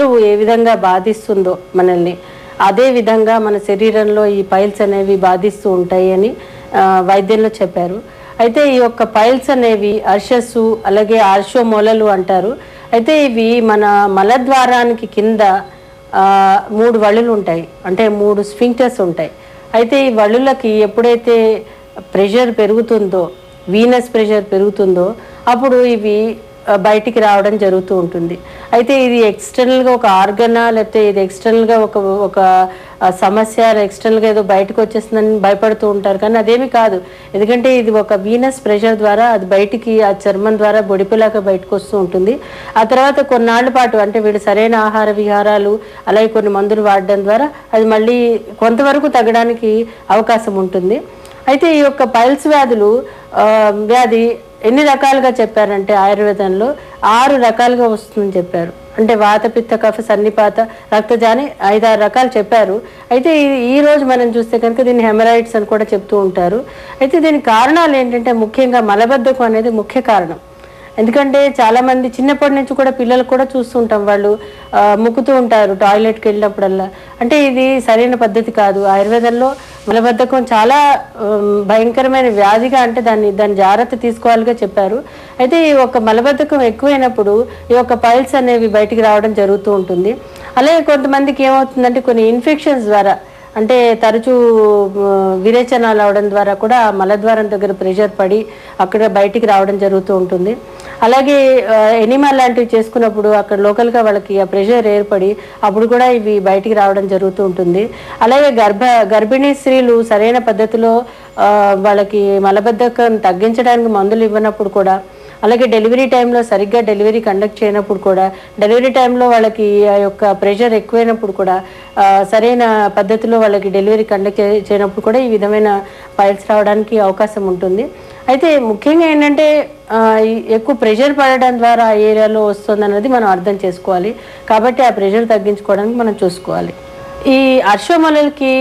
ఏ విధంగా బాధిస్తుందో మనల్ని అదే విధంగా మన శరీరంలో ఈ పైల్స్ అనేవి బాధిస్తూ ఉంటాయి అని ఆ, వైద్యంలో చెప్పారు అయితే ఈ యొక్క పైల్స్ అనేవి అర్షస్సు అలాగే ఆర్షో మొలలు అంటారు అయితే ఇవి మన మలద్వారానికి కింద ఆ, మూడు వళులు ఉంటాయి అంటే మూడు స్ఫింక్టర్స్ ఉంటాయి అయితే ఈ వళులకి ఎప్పుడైతే ప్రెషర్ పెరుగుతుందో వీనస్ ప్రెషర్ పెరుగుతుందో అప్పుడు ఇవి ఆ, బయటికి రావడం జరుగుతూ ఉంటుంది అయితే ఇది ఎక్స్టర్నల్గా ఒక ఆర్గనా లేకపోతే ఇది ఎక్స్టర్నల్గా ఒక ఒక ఆ, సమస్య ఎక్స్టర్నల్గా ఏదో బయటకు వచ్చేస్తుందని భయపడుతూ ఉంటారు కానీ అదేమి కాదు ఎందుకంటే ఇది ఒక వీనస్ ప్రెషర్ ద్వారా అది బయటికి ఆ చర్మం ద్వారా బొడిపిలాగా బయటకు వస్తూ ఉంటుంది ఆ తర్వాత కొన్నాళ్ళ పాటు అంటే వీడు సరైన ఆహార విహారాలు అలాగే కొన్ని మందులు వాడడం ద్వారా అది మళ్ళీ కొంతవరకు తగ్గడానికి అవకాశం ఉంటుంది అయితే ఈ యొక్క పైల్స్ వ్యాధులు ఆ, వ్యాధి ఎన్ని రకాలుగా చెప్పారంటే ఆయుర్వేదంలో ఆరు రకాలుగా వస్తుందని చెప్పారు అంటే వాత పిత్త కఫ సన్నిపాత రక్తజాని ఐదారు రకాలు చెప్పారు అయితే ఈ- ఈ రోజు మనం చూస్తే కనుక దీన్ని హెమరాయిడ్స్ అని కూడా చెప్తూ ఉంటారు అయితే దీని కారణాలు ఏంటంటే ముఖ్యంగా మలబద్ధకం అనేది ముఖ్య కారణం ఎందుకంటే చాలా మంది చిన్నప్పటి నుంచి కూడా పిల్లలు కూడా చూస్తుంటాం వాళ్ళు ఆ, ముక్కుతూ ఉంటారు టాయిలెట్కి వెళ్ళినప్పుడల్లా అంటే ఇది సరైన పద్ధతి కాదు ఆయుర్వేదంలో మలబద్ధకం చాలా ఉమ్, భయంకరమైన వ్యాధిగా అంటే దాన్ని దాని జాగ్రత్త తీసుకోవాలిగా చెప్పారు అయితే ఈ యొక్క మలబద్ధకం ఎక్కువైనప్పుడు ఈ యొక్క పైల్స్ అనేవి బయటికి రావడం జరుగుతూ ఉంటుంది అలాగే కొంతమందికి ఏమవుతుందంటే కొన్ని ఇన్ఫెక్షన్స్ ద్వారా అంటే తరచూ ఆ, విరేచనాలు అవడం ద్వారా కూడా ఆ మలద్వారం దగ్గర ప్రెషర్ పడి అక్కడ బయటికి రావడం జరుగుతూ ఉంటుంది అలాగే ఎనిమా లాంటివి చేసుకున్నప్పుడు అక్కడ లోకల్గా వాళ్ళకి ఆ ప్రెషర్ ఏర్పడి అప్పుడు కూడా ఇవి బయటికి రావడం జరుగుతూ ఉంటుంది అలాగే గర్భ గర్భిణీ స్త్రీలు సరైన పద్ధతిలో ఆ, వాళ్ళకి మలబద్ధకం తగ్గించడానికి మందులు ఇవ్వనప్పుడు కూడా అలాగే డెలివరీ టైంలో సరిగ్గా డెలివరీ కండక్ట్ చేయనప్పుడు కూడా డెలివరీ టైంలో వాళ్ళకి ఆ యొక్క ప్రెషర్ ఎక్కువైనప్పుడు కూడా ఆ, సరైన పద్ధతిలో వాళ్ళకి డెలివరీ కండక్ట్ చే- చేయనప్పుడు కూడా ఈ విధమైన పైల్స్ రావడానికి అవకాశం ఉంటుంది అయితే ముఖ్యంగా ఏంటంటే ఆ, ఈ ఎక్కువ ప్రెషర్ పడడం ద్వారా ఆ ఏరియాలో వస్తుంది అన్నది మనం అర్థం చేసుకోవాలి కాబట్టి ఆ ప్రెషర్ తగ్గించుకోవడానికి మనం చూసుకోవాలి ఈ అర్షోమలకి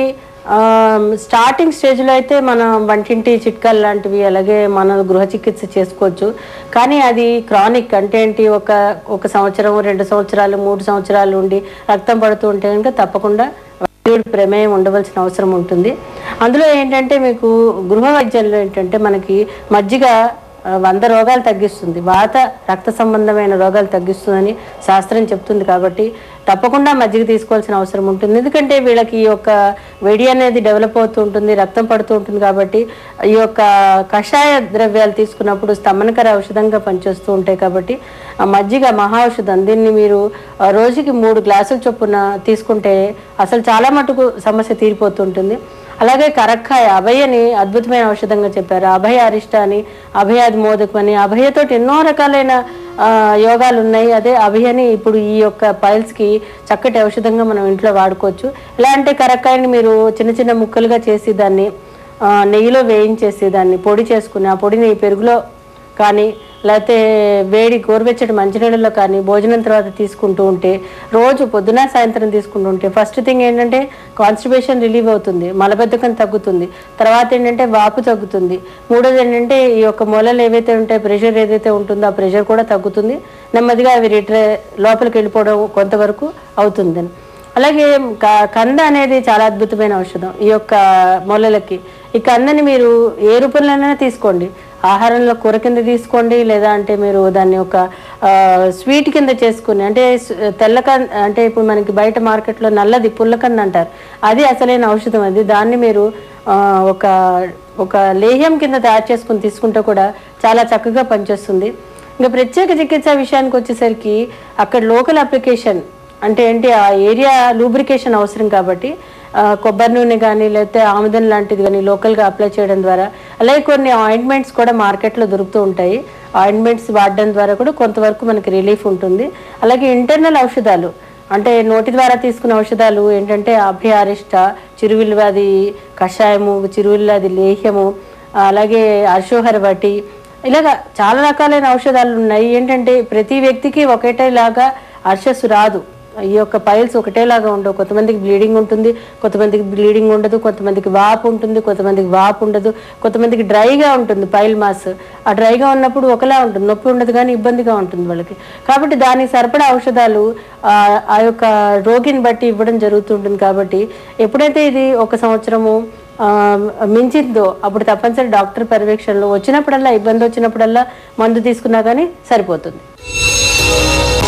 స్టార్టింగ్ స్టేజ్లో అయితే మనం వంటింటి చిట్కాలు లాంటివి అలాగే మన గృహ చికిత్స చేసుకోవచ్చు కానీ అది క్రానిక్ అంటే ఏంటి ఒక ఒక సంవత్సరం రెండు సంవత్సరాలు మూడు సంవత్సరాలు ఉండి రక్తం పడుతూ ఉంటే కనుక తప్పకుండా వైద్యుడి ప్రమేయం ఉండవలసిన అవసరం ఉంటుంది అందులో ఏంటంటే మీకు గృహ వైద్యంలో ఏంటంటే మనకి మజ్జిగ ఆ, వంద రోగాలు తగ్గిస్తుంది వాత రక్త సంబంధమైన రోగాలు తగ్గిస్తుందని శాస్త్రం చెప్తుంది కాబట్టి తప్పకుండా మజ్జిగ తీసుకోవాల్సిన అవసరం ఉంటుంది ఎందుకంటే వీళ్ళకి ఈ యొక్క వెడి అనేది డెవలప్ అవుతూ ఉంటుంది రక్తం పడుతూ ఉంటుంది కాబట్టి ఈ యొక్క కషాయ ద్రవ్యాలు తీసుకున్నప్పుడు స్తంభనకర ఔషధంగా పనిచేస్తూ ఉంటాయి కాబట్టి ఆ మజ్జిగ మహా ఔషధం దీన్ని మీరు ఆ, రోజుకి మూడు గ్లాసుల చొప్పున తీసుకుంటే అసలు చాలా మటుకు సమస్య తీరిపోతుంటుంది అలాగే కరక్కాయ అభయని అద్భుతమైన ఔషధంగా చెప్పారు అభయ అరిష్ట అని అభయాది మోదకం అని అభయతోటి ఎన్నో రకాలైన ఆ, యోగాలు ఉన్నాయి అదే అభయని ఇప్పుడు ఈ యొక్క పైల్స్కి చక్కటి ఔషధంగా మనం ఇంట్లో వాడుకోవచ్చు ఎలా అంటే కరక్కాయని మీరు చిన్న చిన్న ముక్కలుగా చేసి దాన్ని ఆ, నెయ్యిలో వేయించేసి దాన్ని పొడి చేసుకుని ఆ పొడిని పెరుగులో కానీ లేకపోతే వేడి గోరువెచ్చటి మంచినీళ్ళలో కానీ భోజనం తర్వాత తీసుకుంటూ ఉంటే రోజు పొద్దున సాయంత్రం తీసుకుంటూ ఉంటే ఫస్ట్ థింగ్ ఏంటంటే కాన్స్టిపేషన్ రిలీవ్ అవుతుంది మలబద్ధకం తగ్గుతుంది తర్వాత ఏంటంటే వాపు తగ్గుతుంది మూడోది ఏంటంటే ఈ యొక్క మొలలు ఏవైతే ఉంటాయో ప్రెషర్ ఏదైతే ఉంటుందో ఆ ప్రెషర్ కూడా తగ్గుతుంది నెమ్మదిగా అవి రిట్రే లోపలికి వెళ్ళిపోవడం కొంతవరకు అవుతుందని అలాగే క- కంద అనేది చాలా అద్భుతమైన ఔషధం ఈ యొక్క మొలలకి ఈ కందని మీరు ఏ రూపంలోనైనా తీసుకోండి ఆహారంలో కూర కింద తీసుకోండి లేదా అంటే మీరు దాన్ని ఒక ఆ, స్వీట్ కింద చేసుకుని అంటే స్- తెల్లకన్ అంటే ఇప్పుడు మనకి బయట మార్కెట్లో నల్లది పుల్లకన్ను అంటారు అది అసలైన ఔషధం అది దాన్ని మీరు ఆ, ఒక ఒక లేహ్యం కింద తయారు చేసుకుని తీసుకుంటే కూడా చాలా చక్కగా పనిచేస్తుంది ఇంకా ప్రత్యేక చికిత్స విషయానికి వచ్చేసరికి అక్కడ లోకల్ అప్లికేషన్ అంటే ఏంటి ఆ ఏరియా లూబ్రికేషన్ అవసరం కాబట్టి ఆ, కొబ్బరి నూనె కానీ లేకపోతే ఆముదం లాంటిది కానీ లోకల్గా అప్లై చేయడం ద్వారా అలాగే కొన్ని ఆయింట్మెంట్స్ కూడా మార్కెట్లో దొరుకుతూ ఉంటాయి ఆయింట్మెంట్స్ వాడడం ద్వారా కూడా కొంతవరకు మనకి రిలీఫ్ ఉంటుంది అలాగే ఇంటర్నల్ ఔషధాలు అంటే నోటి ద్వారా తీసుకున్న ఔషధాలు ఏంటంటే అభయారిష్ట చిరువిల్వాది కషాయము చిరువిల్లాది లేహ్యము అలాగే అర్షోహర వటి ఇలాగ చాలా రకాలైన ఔషధాలు ఉన్నాయి ఏంటంటే ప్రతి వ్యక్తికి ఒకటేలాగా అర్షస్సు రాదు ఈ యొక్క పైల్స్ ఒకటేలాగా ఉండవు కొంతమందికి బ్లీడింగ్ ఉంటుంది కొంతమందికి బ్లీడింగ్ ఉండదు కొంతమందికి వాపు ఉంటుంది కొంతమందికి వాపు ఉండదు కొంతమందికి డ్రైగా ఉంటుంది పైల్ మాస్ ఆ డ్రైగా ఉన్నప్పుడు ఒకలా ఉంటుంది నొప్పి ఉండదు కానీ ఇబ్బందిగా ఉంటుంది వాళ్ళకి కాబట్టి దానికి సరిపడా ఔషధాలు ఆ ఆ యొక్క రోగిని బట్టి ఇవ్వడం జరుగుతుంటుంది కాబట్టి ఎప్పుడైతే ఇది ఒక సంవత్సరము ఆ, మించిందో అప్పుడు తప్పనిసరి డాక్టర్ పర్యవేక్షణలో వచ్చినప్పుడల్లా ఇబ్బంది వచ్చినప్పుడల్లా మందు తీసుకున్నా కానీ సరిపోతుంది